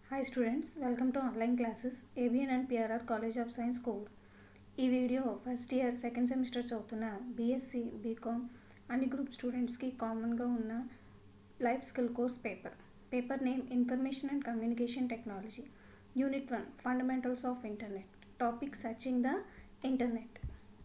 Hi students, welcome to online classes ABN and PRR College of Science core. ఈ video first year second semester చదువుతున్న BSc BCom అన్ని group స్టూడెంట్స్కి కామన్గా ఉన్న life skill course paper paper name information and communication technology unit one fundamentals of internet topic searching the internet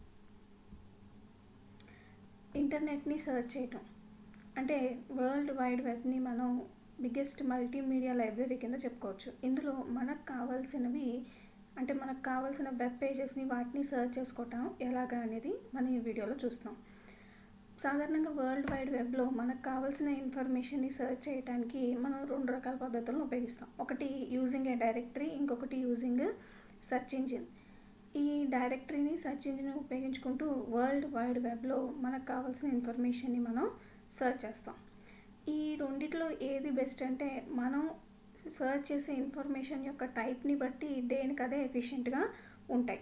ఇంటర్నెట్ని search చేయటం అంటే world wide వెబ్ని మనం బిగ్గెస్ట్ మల్టీమీడియా లైబ్రరీ కింద చెప్పుకోవచ్చు ఇందులో మనకు కావాల్సినవి అంటే మనకు కావాల్సిన వెబ్ పేజెస్ని వాటిని సర్చ్ చేసుకోవటం ఎలాగా అనేది మనం ఈ వీడియోలో చూస్తున్నాం సాధారణంగా వరల్డ్ వైడ్ వెబ్లో మనకు కావాల్సిన ఇన్ఫర్మేషన్ని సర్చ్ చేయడానికి మనం రెండు రకాల పద్ధతులను ఉపయోగిస్తాం ఒకటి యూజింగ్ ఏ డైరెక్టరీ ఇంకొకటి యూజింగ్ సెర్చ్ ఇంజిన్ ఈ డైరెక్టరీని సెర్చ్ ఇంజిన్ ఉపయోగించుకుంటూ వరల్డ్ వైడ్ వెబ్లో మనకు కావాల్సిన ఇన్ఫర్మేషన్ని మనం సర్చ్ చేస్తాం ఈ రెండిట్లో ఏది బెస్ట్ అంటే మనం సర్చ్ చేసే ఇన్ఫర్మేషన్ యొక్క టైప్ని బట్టి దేనికదే ఎఫిషియెంట్గా ఉంటాయి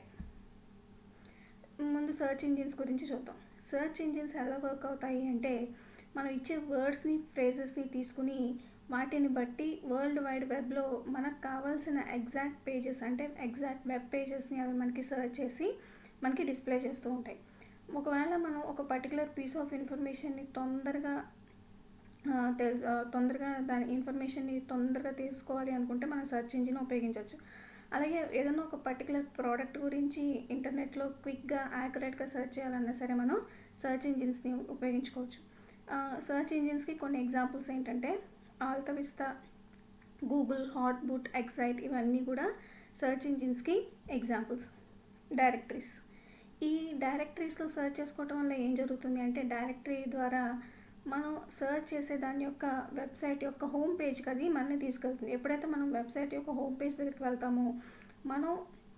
ముందు సర్చ్ ఇంజిన్స్ గురించి చూద్దాం సర్చ్ ఇంజిన్స్ ఎలా వర్క్ అవుతాయి అంటే మనం ఇచ్చే వర్డ్స్ని ఫ్రేజెస్ని తీసుకుని వాటిని బట్టి వరల్డ్ వైడ్ వెబ్లో మనకు కావాల్సిన ఎగ్జాక్ట్ పేజెస్ అంటే ఎగ్జాక్ట్ వెబ్ పేజెస్ని అవి మనకి సర్చ్ చేసి మనకి డిస్ప్లే చేస్తూ ఉంటాయి ఒకవేళ మనం ఒక పర్టికులర్ పీస్ ఆఫ్ ఇన్ఫర్మేషన్ని తొందరగా తెలుసు తొందరగా దాని ఇన్ఫర్మేషన్ని తొందరగా తీసుకోవాలి అనుకుంటే మనం సెర్చ్ ఇంజిన్ ఉపయోగించవచ్చు అలాగే ఏదైనా ఒక పర్టికులర్ ప్రోడక్ట్ గురించి ఇంటర్నెట్లో క్విక్గా యాక్యురేట్గా సెర్చ్ చేయాలన్నా సరే మనం సెర్చ్ ఇంజిన్స్ని ఉపయోగించుకోవచ్చు సెర్చ్ ఇంజిన్స్కి కొన్ని ఎగ్జాంపుల్స్ ఏంటంటే AltaVista Google HotBot Excite ఇవన్నీ కూడా సెర్చ్ ఇంజిన్స్కి ఎగ్జాంపుల్స్ డైరెక్టరీస్ ఈ డైరెక్టరీస్లో సెర్చ్ చేసుకోవటం వల్ల ఏం జరుగుతుంది అంటే డైరెక్టరీ ద్వారా మనం సర్చ్ చేసే దాని యొక్క వెబ్సైట్ యొక్క హోమ్ పేజ్కి అది మనల్ని తీసుకెళ్తుంది ఎప్పుడైతే మనం వెబ్సైట్ యొక్క హోమ్ పేజ్ దగ్గరికి వెళ్తామో మనం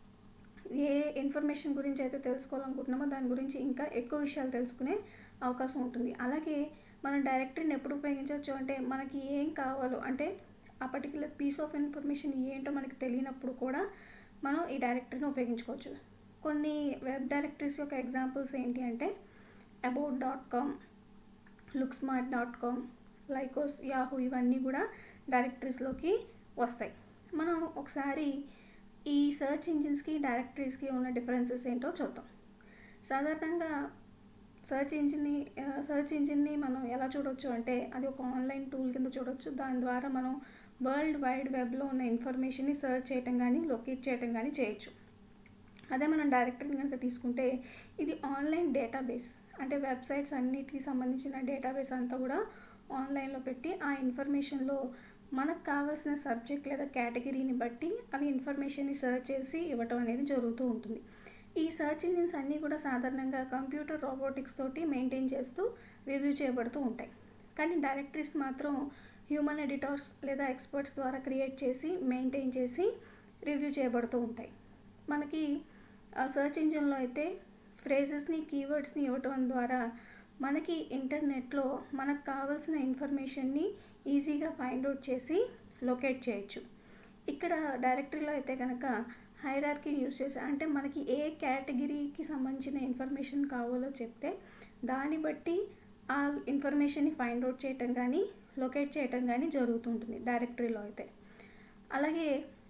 ఏ ఇన్ఫర్మేషన్ గురించి అయితే తెలుసుకోవాలనుకుంటున్నామో దాని గురించి ఇంకా ఎక్కువ విషయాలు తెలుసుకునే అవకాశం ఉంటుంది అలాగే మనం డైరెక్టరీని ఎప్పుడు ఉపయోగించవచ్చు అంటే మనకి ఏం కావాలో అంటే ఆ పర్టికులర్ పీస్ ఆఫ్ ఇన్ఫర్మేషన్ ఏంటో మనకి తెలియనప్పుడు కూడా మనం ఈ డైరెక్టరీని ఉపయోగించుకోవచ్చు కొన్ని వెబ్ డైరెక్టరీస్ యొక్క ఎగ్జాంపుల్స్ ఏంటి అంటే about dot com LookSmart dot com Lycos Yahoo ఇవన్నీ కూడా డైరెక్టరీస్లోకి వస్తాయి మనం ఒకసారి ఈ సర్చ్ ఇంజిన్స్కి డైరెక్టరీస్కి ఉన్న డిఫరెన్సెస్ ఏంటో చూద్దాం సాధారణంగా సర్చ్ ఇంజిన్ని సర్చ్ ఇంజిన్ని మనం ఎలా చూడొచ్చు అంటే అది ఒక ఆన్లైన్ టూల్ కింద చూడొచ్చు దాని ద్వారా మనం వరల్డ్ వైడ్ వెబ్లో ఉన్న ఇన్ఫర్మేషన్ని సర్చ్ చేయటం కానీ లొకేట్ చేయటం కానీ చేయొచ్చు అదే మనం డైరెక్టరీని కనుక తీసుకుంటే ఇది ఆన్లైన్ డేటాబేస్ అంటే వెబ్సైట్స్ అన్నిటికి సంబంధించిన డేటాబేస్ అంతా కూడా ఆన్లైన్లో పెట్టి ఆ ఇన్ఫర్మేషన్లో మనకు కావాల్సిన సబ్జెక్ట్ లేదా కేటగిరీని బట్టి అవి ఇన్ఫర్మేషన్ని సర్చ్ చేసి ఇవ్వటం అనేది జరుగుతూ ఉంటుంది ఈ సర్చ్ ఇంజిన్స్ అన్నీ కూడా సాధారణంగా కంప్యూటర్ రోబోటిక్స్ తోటి మెయింటైన్ చేస్తూ రివ్యూ చేయబడుతూ ఉంటాయి కానీ డైరెక్టరీస్ మాత్రం హ్యూమన్ ఎడిటర్స్ లేదా ఎక్స్పర్ట్స్ ద్వారా క్రియేట్ చేసి మెయింటైన్ చేసి రివ్యూ చేయబడుతూ ఉంటాయి మనకి సర్చ్ ఇంజిన్లో అయితే ఫ్రేజెస్ని కీవర్డ్స్ని ఇవ్వటం ద్వారా మనకి ఇంటర్నెట్లో మనకు కావాల్సిన ఇన్ఫర్మేషన్ని ఈజీగా ఫైండ్ అవుట్ చేసి లొకేట్ చేయొచ్చు ఇక్కడ డైరెక్టరీలో అయితే కనుక హైరార్కీ యూస్ చేసి అంటే మనకి ఏ కేటగిరీకి సంబంధించిన ఇన్ఫర్మేషన్ కావాలో చెప్తే దాన్ని బట్టి ఆ ఇన్ఫర్మేషన్ని ఫైండ్ అవుట్ చేయటం కానీ లొకేట్ చేయటం కానీ జరుగుతుంటుంది డైరెక్టరీలో అయితే అలాగే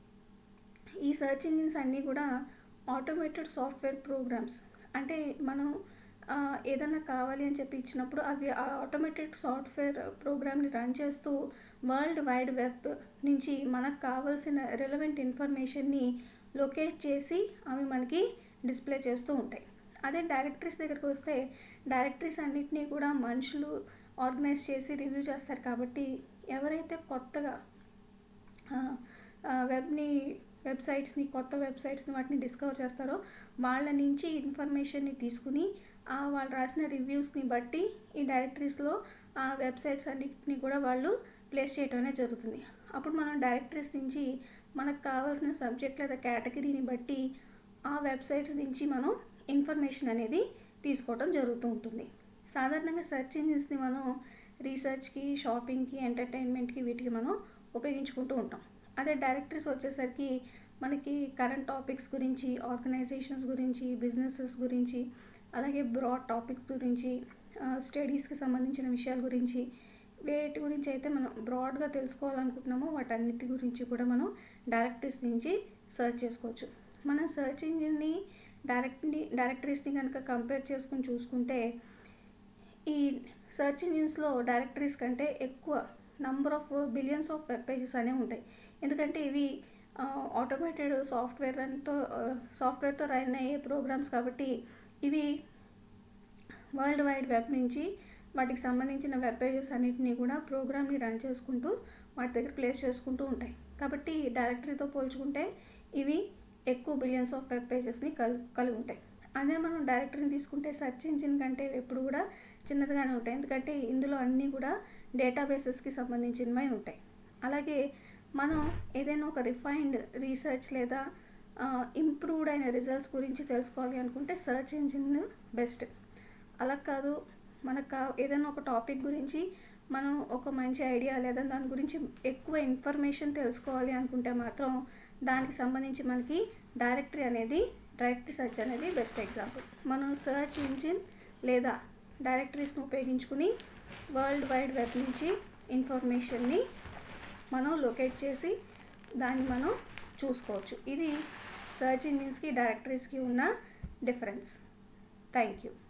ఈ సర్చ్ ఇంజిన్స్ అన్నీ కూడా ఆటోమేటెడ్ సాఫ్ట్వేర్ ప్రోగ్రామ్స్ అంటే మనం ఏదన్నా కావాలి అని చెప్పి ఇచ్చినప్పుడు అవి ఆ ఆటోమేటెడ్ సాఫ్ట్వేర్ ప్రోగ్రామ్ని రన్ చేస్తూ వరల్డ్ వైడ్ వెబ్ నుంచి మనకు కావాల్సిన రిలవెంట్ ఇన్ఫర్మేషన్ని లొకేట్ చేసి అవి మనకి డిస్ప్లే చేస్తూ ఉంటాయి అదే డైరెక్టరీస్ దగ్గరికి వస్తే డైరెక్టరీస్ అన్నిటినీ కూడా మనుషులు ఆర్గనైజ్ చేసి రివ్యూ చేస్తారు కాబట్టి ఎవరైతే కొత్తగా వెబ్ని వెబ్సైట్స్ని కొత్త వెబ్సైట్స్ని వాటిని డిస్కవర్ చేస్తారో వాళ్ళ నుంచి ఇన్ఫర్మేషన్ని తీసుకుని వాళ్ళు రాసిన రివ్యూస్ని బట్టి ఈ డైరెక్టరీస్లో ఆ వెబ్సైట్స్ అన్నిటిని కూడా వాళ్ళు ప్లేస్ చేయడం అనేది జరుగుతుంది అప్పుడు మనం డైరెక్టరీస్ నుంచి మనకు కావాల్సిన సబ్జెక్ట్ లేదా కేటగిరీని బట్టి ఆ వెబ్సైట్స్ నుంచి మనం ఇన్ఫర్మేషన్ అనేది తీసుకోవడం జరుగుతూ ఉంటుంది సాధారణంగా సెర్చ్ ఇంజిన్స్ని మనం రీసెర్చ్కి షాపింగ్కి ఎంటర్టైన్మెంట్కి వీటికి మనం ఉపయోగించుకుంటూ ఉంటాం అదే డైరెక్టరీస్ వచ్చేసరికి మనకి కరెంట్ టాపిక్స్ గురించి ఆర్గనైజేషన్స్ గురించి బిజినెసెస్ గురించి అలాగే బ్రాడ్ టాపిక్స్ గురించి స్టడీస్కి సంబంధించిన విషయాల గురించి వేటి గురించి అయితే మనం బ్రాడ్గా తెలుసుకోవాలనుకుంటున్నామో వాటన్నిటి గురించి కూడా మనం డైరెక్టరీస్ నుంచి సెర్చ్ చేసుకోవచ్చు మనం సెర్చ్ ఇంజిన్ని డైరెక్ట్ని డైరెక్టరీస్ని కనుక కంపేర్ చేసుకుని చూసుకుంటే ఈ సెర్చ్ ఇంజిన్స్లో డైరెక్టరీస్ కంటే ఎక్కువ number of billions of web pages అనేవి ఉంటాయి ఎందుకంటే ఇవి ఆటోమేటెడ్ సాఫ్ట్వేర్ అంతో సాఫ్ట్వేర్తో రన్ అయ్యే ప్రోగ్రామ్స్ కాబట్టి ఇవి వరల్డ్ వైడ్ వెబ్ నుంచి వాటికి సంబంధించిన వెబ్ పేజెస్ అన్నిటినీ కూడా ప్రోగ్రామ్ని రన్ చేసుకుంటూ వాటి దగ్గర ప్లేస్ చేసుకుంటూ ఉంటాయి కాబట్టి డైరెక్టరీతో పోల్చుకుంటే ఇవి ఎక్కువ బిలియన్స్ ఆఫ్ వెబ్ పేజెస్ని కల్ కలిగి ఉంటాయి అదే మనం డైరెక్టరీని తీసుకుంటే సెర్చ్ ఇంజిన్ కంటే ఎప్పుడు కూడా చిన్నదిగానే ఉంటాయి ఎందుకంటే ఇందులో అన్నీ కూడా డేటాబేసెస్కి సంబంధించినవి ఉంటాయి అలాగే మనం ఏదైనా ఒక రిఫైన్డ్ రీసెర్చ్ లేదా ఇంప్రూవ్డ్ అయిన రిజల్ట్స్ గురించి తెలుసుకోవాలి అనుకుంటే సెర్చ్ ఇంజిన్ బెస్ట్ అలా కాదు మనకు ఏదైనా ఒక టాపిక్ గురించి మనం ఒక మంచి ఐడియా లేదా దాని గురించి ఎక్కువ ఇన్ఫర్మేషన్ తెలుసుకోవాలి అనుకుంటే మాత్రం దానికి సంబంధించి మనకి డైరెక్టరీ అనేది డైరెక్టరీ సెర్చ్ అనేది బెస్ట్ ఎగ్జాంపుల్ మనం సెర్చ్ ఇంజిన్ లేదా డైరెక్టరీస్ని ఉపయోగించుకుని వరల్డ్ వైడ్ వెబ్ నుంచి ఇన్ఫర్మేషన్ని మనం లొకేట్ చేసి దాన్ని మనం చూసుకోవచ్చు ఇది సెర్చ్ ఇంజిన్స్కి డైరెక్టరీస్కి ఉన్న డిఫరెన్స్ థ్యాంక్ యూ